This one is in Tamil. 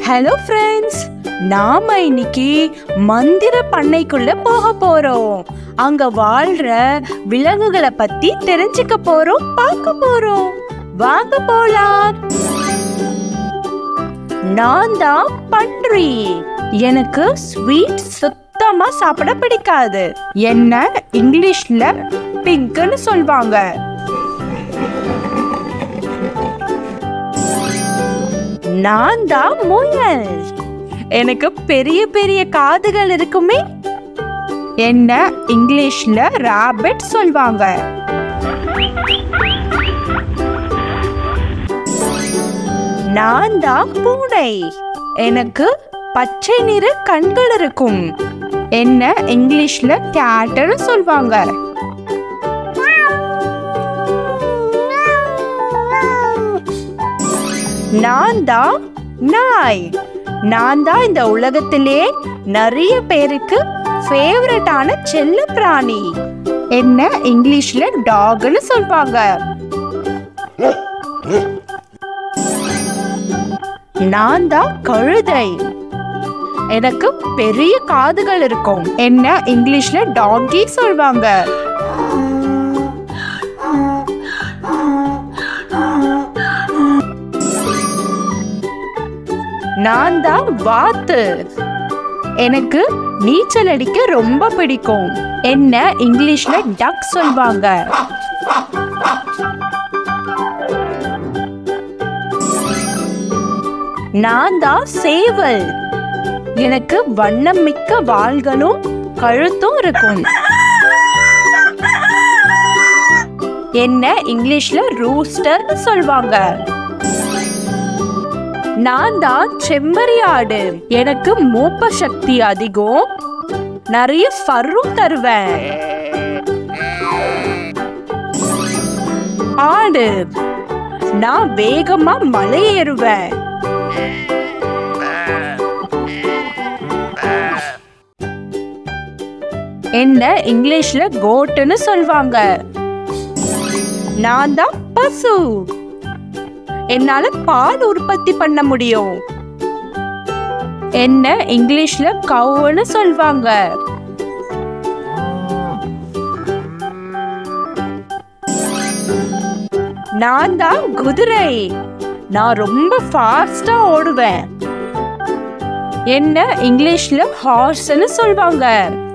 ஹலோ ஃப்ரெண்ட்ஸ் நாம இன்னைக்கு மந்திர பண்ணைக்குள்ள போக போறோம் அங்க வாழ்ற விலங்குகளை பத்தி தெரிஞ்சுக்க போறோம் பார்க்க போறோம் வாங்க போலாம் நான் தான் பன்றி எனக்கு ஸ்வீட் சுத்தமா சாப்பிட பிடிக்காது என்ன இங்கிலீஷ்ல பிங்க்னு சொல்வாங்க நான் தான் முயல் எனக்கு பெரிய பெரிய காதுகள் இருக்குமே என்ன இங்கிலீஷ்ல ராபிட் சொல்வாங்க நான் தான் பூனை எனக்கு பச்சை நிற கண்கள் இருக்கும் என்ன இங்கிலீஷ்ல கேட்னு சொல்வாங்க நான் தான் நாய் நான் தான் இந்த உலகத்திலே நிறைய பேருக்கு ஃபேவரட்டான செல்ல பிராணி என்ன இங்கிலீஷ்ல டாக்னு சொல்வாங்க நான் தான் கழுதை எனக்கு பெரிய காதுகள் இருக்கும் என்ன இங்கிலீஷ்ல டாகி சொல்வாங்க நான் தான் வாத்து எனக்கு நீச்சல் அடிக்க ரொம்ப பிடிக்கும் என்ன இங்கிலீஷ்ல டக் சொல்வாங்க நான் தான் சேவல் எனக்கு வண்ணம் மிக்க வாள்களும் கழுத்தும் இருக்கும் என்ன இங்கிலீஷ்ல ரூஸ்டர்னு சொல்வாங்க நான் தான் செம்மறியாடு எனக்கு மூப்ப சக்தி அதிகம் நிறைய ஃபர்ரும் தருவேன் ஆடு நான் வேகமா மலை ஏறுவேன் என்ன இங்கிலீஷ்ல கோட்டுன்னு சொல்வாங்க நான் தான் பசு என்னால பால் உற்பத்தி பண்ண முடியும் என்ன இங்கிலீஷ்ல கவுன்னு சொல்வாங்க நான் தான் குதிரை நான் ரொம்ப ஃபாஸ்டா ஓடுவேன் என்ன இங்கிலீஷ்ல ஹார்ஸ்னு சொல்வாங்க